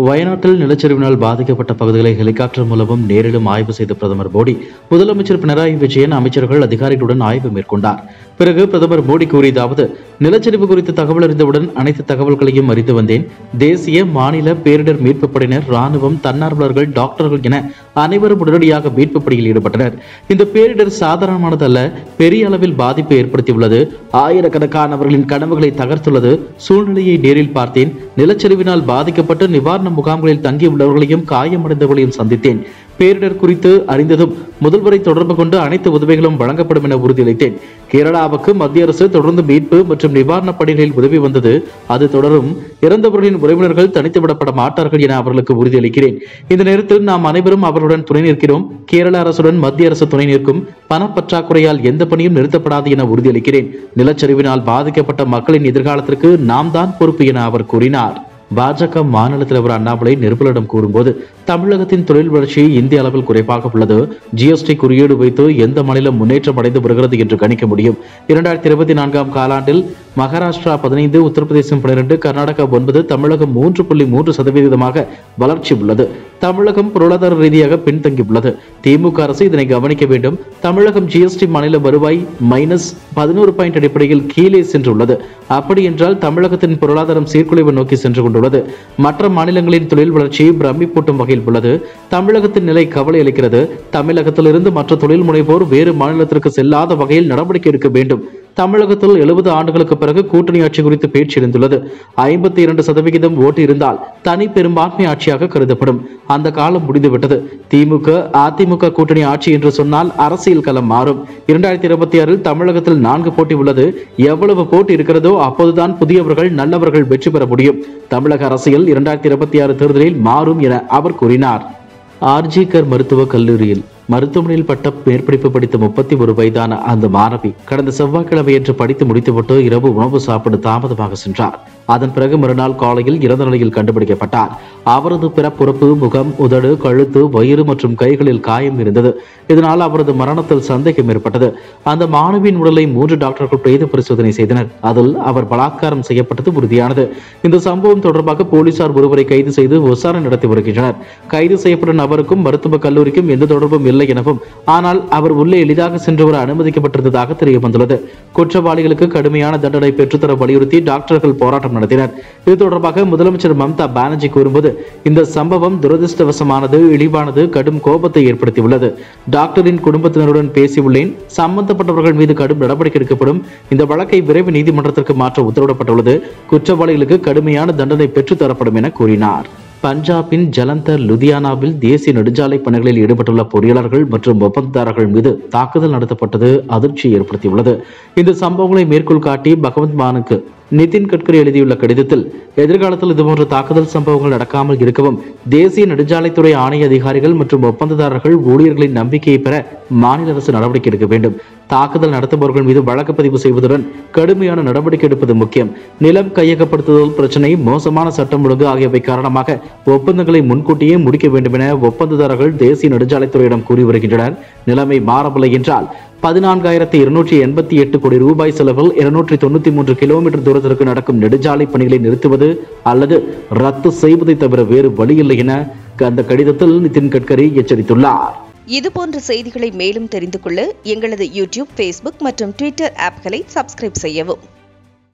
வயநாட்டில் நிலச்சரிவினால் பாதிக்கப்பட்ட பகுதிகளை ஹெலிகாப்டர் மூலமும் நேரிலும் ஆய்வு செய்த பிரதமர் மோடி முதலமைச்சர் பினராயி விஜயன் அமைச்சர்கள் அதிகாரிகளுடன் ஆய்வு மேற்கொண்டார் பிறகு பிரதமர் மோடி கூறியதாவது நிலச்சரிவு குறித்து தகவல் அறிந்தவுடன் அனைத்து தகவல்களையும் அறிந்து வந்தேன் தேசிய மாநில பேரிடர் மீட்புப் படையினர் ராணுவம் தன்னார்வலர்கள் டாக்டர்கள் என அனைவரும் உடனடியாக மீட்புப் பணியில் ஈடுபட்டனர் இந்த பேரிடர் சாதாரணமானது அல்ல பெரிய அளவில் பாதிப்பை ஏற்படுத்தியுள்ளது ஆயிரக்கணக்கானவர்களின் கனவுகளை தகர்த்துள்ளது சூழ்நிலையை நேரில் பார்த்தேன் நிலச்சரிவினால் பாதிக்கப்பட்டு நிவாரண முகாம்களில் தங்கியுள்ளவர்களையும் காயமடைந்தவர்களையும் சந்தித்தேன் பேரிடர் குறித்து அறிந்ததும் முதல்வரை தொடர்பு கொண்டு அனைத்து உதவிகளும் வழங்கப்படும் என உறுதியளித்தேன் கேரளாவுக்கு மத்திய அரசு தொடர்ந்து மீட்பு மற்றும் நிவாரணப் பணிகளில் உதவி வந்தது அது தொடரும் இறந்தவர்களின் உறவினர்கள் தனித்து விடப்பட மாட்டார்கள் என அவர்களுக்கு உறுதியளிக்கிறேன் இந்த நேரத்தில் நாம் அனைவரும் அவர்களுடன் துணை நிற்கிறோம் கேரள அரசுடன் மத்திய அரசு துணை நிற்கும் பணப்பற்றாக்குறையால் எந்த பணியும் நிறுத்தப்படாது என உறுதியளிக்கிறேன் நிலச்சரிவினால் பாதிக்கப்பட்ட மக்களின் எதிர்காலத்திற்கு நாம் தான் பொறுப்பு என அவர் கூறினார் பாஜக மாநில தலைவர் அண்ணாமலை நிருபலிடம் கூறும்போது தமிழகத்தின் தொழில் வளர்ச்சி இந்திய அளவில் குறைவாக உள்ளது ஜிஎஸ்டி குறியீடு வைத்து எந்த மாநிலம் முன்னேற்றம் அடைந்து வருகிறது என்று கணிக்க முடியும் இரண்டாயிரத்தி இருபத்தி நான்காம் காலாண்டில் மகாராஷ்டிரா பதினைந்து உத்தரப்பிரதேசம் பன்னிரண்டு கர்நாடகா ஒன்பது தமிழகம் மூன்று புள்ளி மூன்று சதவீதமாக வளர்ச்சி உள்ளது தமிழகம் பொருளாதார ரீதியாக பின்தங்கியுள்ளது திமுக அரசு இதனை கவனிக்க வேண்டும் தமிழகம் ஜிஎஸ்டி மாநில வருவாய் மைனஸ் பதினோரு பாயிண்ட் அடிப்படையில் கீழே சென்றுள்ளது அப்படி என்றால் தமிழகத்தின் பொருளாதாரம் சீர்குலைவு நோக்கி சென்று கொண்டுள்ளது மற்ற மாநிலங்களின் தொழில் வளர்ச்சி பிரமிப்பூட்டும் வகையில் உள்ளது தமிழகத்தின் நிலை கவலை அளிக்கிறது தமிழகத்திலிருந்து மற்ற தொழில் முனைவோர் வேறு மாநிலத்திற்கு செல்லாத வகையில் நடவடிக்கை எடுக்க வேண்டும் தமிழகத்தில் எழுபது ஆண்டுகளுக்கு பிறகு கூட்டணி ஆட்சி குறித்து பேச்சு எழுந்துள்ளது ஐம்பத்தி இரண்டு சதவிகிதம் ஓட்டு இருந்தால் தனி பெரும்பான்மை ஆட்சியாக கருதப்படும் அந்த காலம் முடிந்துவிட்டது திமுக அதிமுக கூட்டணி ஆட்சி என்று சொன்னால் அரசியல் களம் மாறும் இரண்டாயிரத்தி இருபத்தி ஆறில் தமிழகத்தில் நான்கு போட்டி உள்ளது எவ்வளவு போட்டி இருக்கிறதோ அப்போதுதான் புதியவர்கள் நல்லவர்கள் வெற்றி பெற முடியும் தமிழக அரசியல் இரண்டாயிரத்தி இருபத்தி ஆறு தேர்தலில் மாறும் என அவர் கூறினார் ஆர்ஜிகர் மருத்துவக் கல்லூரியில் மருத்துவமனையில் பட்ட மேற்படிப்பு படித்த முப்பத்தி ஒரு வயதான அந்த மாணவி கடந்த செவ்வாய்க்கிழமையன்று படித்து முடித்துவிட்டு இரவு உணவு சாப்பிட தாமதமாக சென்றார் அதன் பிறகு மறுநாள் காலையில் இறந்த நிலையில் கண்டுபிடிக்கப்பட்டார் அவரது பிறப்புறுப்பு முகம் உதடு கழுத்து வயிறு மற்றும் கைகளில் காயம் இருந்தது இதனால் அவரது மரணத்தில் சந்தேகம் ஏற்பட்டது அந்த மாணவியின் உடலை மூன்று டாக்டர்கள் பிரேத பரிசோதனை செய்தனர் அதில் அவர் பலாத்காரம் செய்யப்பட்டது உறுதியானது இந்த சம்பவம் தொடர்பாக போலீசார் ஒருவரை கைது செய்து விசாரணை நடத்தி வருகின்றனர் கைது செய்யப்பட்ட நபருக்கும் மருத்துவக் கல்லூரிக்கும் எந்த தொடர்பும் இல்லை எனவும் ஆனால் அவர் உள்ளே எளிதாக சென்று வர அனுமதிக்கப்பட்டிருந்ததாக தெரிய வந்துள்ளது குற்றவாளிகளுக்கு கடுமையான தண்டனை பெற்றுத்தர வலியுறுத்தி டாக்டர்கள் போராட்டம் நடத்தினர் இது தொடர்பாக முதலமைச்சர் மம்தா பானர்ஜி கூறும்போது இந்த சம்பவம் துரதிருஷ்டவசமானது இழிவானது கடும் கோபத்தை ஏற்படுத்தியுள்ளது டாக்டரின் குடும்பத்தினருடன் பேசியுள்ளேன் சம்பந்தப்பட்டவர்கள் மீது கடும் நடவடிக்கை எடுக்கப்படும் இந்த வழக்கை விரைவு நீதிமன்றத்திற்கு மாற்ற உத்தரவிடப்பட்டுள்ளது குற்றவாளிகளுக்கு கடுமையான தண்டனை பெற்றுத் தரப்படும் என கூறினார் பஞ்சாபின் ஜலந்தர் லுதியானாவில் தேசிய நெடுஞ்சாலை பணிகளில் ஈடுபட்டுள்ள பொறியாளர்கள் மற்றும் ஒப்பந்ததாரர்கள் மீது தாக்குதல் நடத்தப்பட்டது அதிர்ச்சியை ஏற்படுத்தியுள்ளது இந்த சம்பவங்களை மேற்கோள் காட்டி பகவந்த் மானுக்கு நிதின் கட்கரி எழுதியுள்ள கடிதத்தில் எதிர்காலத்தில் இதுபோன்ற தாக்குதல் சம்பவங்கள் நடக்காமல் இருக்கவும் தேசிய நெடுஞ்சாலைத்துறை ஆணைய அதிகாரிகள் மற்றும் ஒப்பந்ததாரர்கள் ஊழியர்களின் நம்பிக்கையை பெற மாநில அரசு நடவடிக்கை எடுக்க வேண்டும் தாக்குதல் நடத்துபவர்கள் மீது வழக்கு பதிவு செய்வதுடன் கடுமையான நடவடிக்கை எடுப்பது முக்கியம் நிலம் கையகப்படுத்துதல் பிரச்சினை மோசமான சட்டம் ஒழுங்கு ஆகியவை காரணமாக ஒப்பந்தங்களை முன்கூட்டியே முடிக்க வேண்டும் என ஒப்பந்ததாரர்கள் தேசிய நெடுஞ்சாலைத்துறையிடம் கூறி வருகின்றனர் நிலைமை மாறவில்லை என்றால் பதினான்காயிரத்தி இருநூற்றி எண்பத்தி எட்டு கோடி ரூபாய் செலவில் இருநூற்றி தொண்ணூத்தி மூன்று கிலோமீட்டர் தூரத்திற்கு நடக்கும் நெடுஞ்சாலை பணிகளை நிறுத்துவது அல்லது ரத்து செய்வதை தவிர வேறு வழியில்லை என அந்த கடிதத்தில் நிதின் கட்கரி எச்சரித்துள்ளார் இதுபோன்ற செய்திகளை மேலும் தெரிந்து கொள்ள எங்களது யூடியூப் ஃபேஸ்புக் மற்றும் ட்விட்டர் ஆப்களை சப்ஸ்கிரைப் செய்யவும்